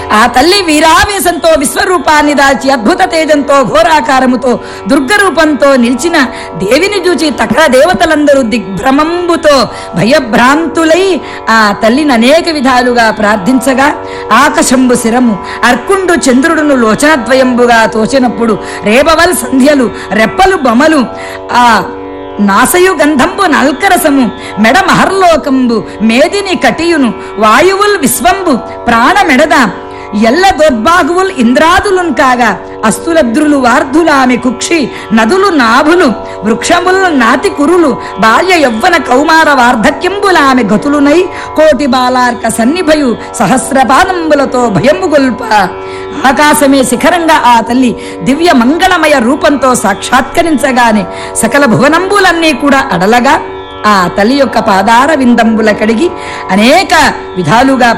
ఆ తల్లి వీరావేశంతో విశ్వరూపాన్ని దాల్చి అద్భుత తేజంతో ఘోరాకారముతో దుర్గరూపంతో నిలిచిన దేవిని చూచి తక్ర దేవతలందరూ దిగ్భ్రమంబుతో భయభ్రాంతులై ఆ తల్లిని అనేక విధాలుగా ప్రార్థించగా ఆకాశంబు శిరము అర్కుండు చంద్రుడును లోచనద్వయంబుగా తోచినప్పుడు రేపవల్ సంధ్యలు రెప్పలు బొమలు ఆ నాసయు గంధంబు నల్కరసము మెడ మహర్లోకంబు మేదిని కటియును వాయువుల్ విశ్వంబు ప్రాణమెడద ఎల్ల దోర్బాగువుల్ ఇంద్రాదులున్ కాగా అస్తులద్రులు వార్ధుల ఆమె కుక్షి నదులు నాభులు వృక్షములు నాతి కురులు బాల్య యవ్వన కౌమార వార్ధక్యంబుల ఆమె గతులునై కోటి బాలార్క సన్నిభయు సహస్రపాదంబులతో భయము గొల్ప ఆకాశమే శిఖరంగా ఆ తల్లి దివ్య మంగళమయ రూపంతో సాక్షాత్కరించగానే సకల భువనంబులన్నీ కూడా అడలగా ఆ తల్లి యొక్క పాదార విందంబుల కడిగి అనేక విధాలుగా